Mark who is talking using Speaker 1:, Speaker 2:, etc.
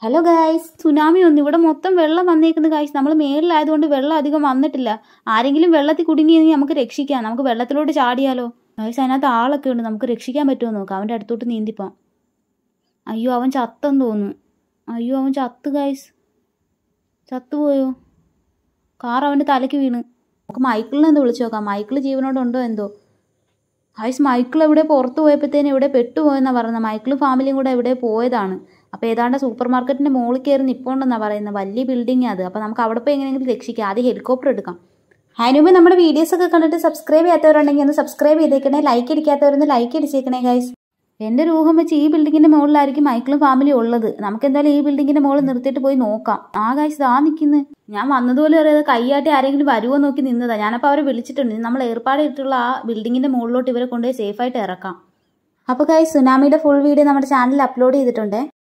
Speaker 1: hello guys tsunami വന്നു ഇവിടെ മൊത്തം വെള്ളം വന്നേക്കുന്നു ഗായ്സ് നമ്മൾ മേളിലായതുകൊണ്ട് വെള്ളം അധികം വന്നിട്ടില്ല ആരെങ്കിലും വെള്ളത്തിൽ കുടുങ്ങിയെങ്കിൽ നമുക്ക് രക്ഷിക്കാം നമുക്ക് വെള്ളത്തിലോട്ട് ചാടിയാലോ ഗായ്സ് അതിനകത്ത് ആളൊക്കെ ഉണ്ട് നമുക്ക് രക്ഷിക്കാൻ പറ്റുമോ നോക്കാം അവൻ്റെ അടുത്തോട്ട് നീന്തിപ്പോം അയ്യോ അവൻ ചത്തെന്ന് തോന്നുന്നു അയ്യോ അവൻ ചത്ത് ഗായ്സ് ചത്തുപോയോ കാർ അവൻ്റെ തലയ്ക്ക് വീണ് നമുക്ക് മൈക്കിളിനെ ഒന്ന് വിളിച്ചു നോക്കാം മൈക്കിൾ ജീവനോടുണ്ടോ എന്തോ ഗായ്സ് മൈക്കിൾ എവിടെ പുറത്ത് പോയപ്പോഴത്തേനും ഇവിടെ പെട്ടുപോയെന്നാണ് പറയുന്നത് മൈക്കിളും ഫാമിലിയും കൂടെ എവിടെ പോയതാണ് അപ്പോൾ ഏതാണ്ട് സൂപ്പർ മാർക്കറ്റിൻ്റെ മുകളിൽ കയറി നിൽപ്പുണ്ടെന്നാണ് പറയുന്നത് വലിയ ബിൽഡിംഗ് അത് അപ്പോൾ നമുക്ക് അവിടെ പോയി എങ്ങനെയെങ്കിലും രക്ഷിക്കാം ആദ്യം ഹെലികോപ്റ്റർ എടുക്കാം അതിന് മുമ്പ് നമ്മുടെ വീഡിയോസ് ഒക്കെ കണ്ടിട്ട് സബ്സ്ക്രൈബ് ചെയ്യാത്തവരുണ്ടെങ്കിൽ ഒന്ന് സബ്സ്ക്രൈബ് ചെയ്തേക്കണേ ലൈക്ക് അടിക്കാത്തവരൊന്ന് ലൈക്ക് അടിച്ചേക്കണേ ഗൈസ് എൻ്റെ ഒരു ഊഹം വെച്ച് ഈ ബിൽഡിങ്ങിൻ്റെ മുകളിലായിരിക്കും മൈക്കിളും ഫാമിലിയും ഉള്ളത് നമുക്ക് എന്തായാലും ഈ ബിൽഡിങ്ങിൻ്റെ മുകളിൽ നിർത്തിയിട്ട് പോയി നോക്കാം ആ ഗൈസ് ആ നിൽക്കുന്നത് ഞാൻ വന്നതുപോലെ അറിയാതെ കൈയാട്ടി ആരെങ്കിലും വരുമോ നോക്കി നിന്നതാ ഞാനപ്പോൾ അവരെ വിളിച്ചിട്ടുണ്ട് ഇനി നമ്മൾ ഏർപ്പാടായിട്ടുള്ള ആ ബിൽഡിങ്ങിൻ്റെ മുകളിലോട്ട് ഇവരെ കൊണ്ടുപോയി സേഫായിട്ട് ഇറക്കാം അപ്പോൾ ഗൈസ് സുനാമിയുടെ ഫുൾ വീഡിയോ നമ്മുടെ ചാനലിൽ അപ്ലോഡ് ചെയ്തിട്ടുണ്ട്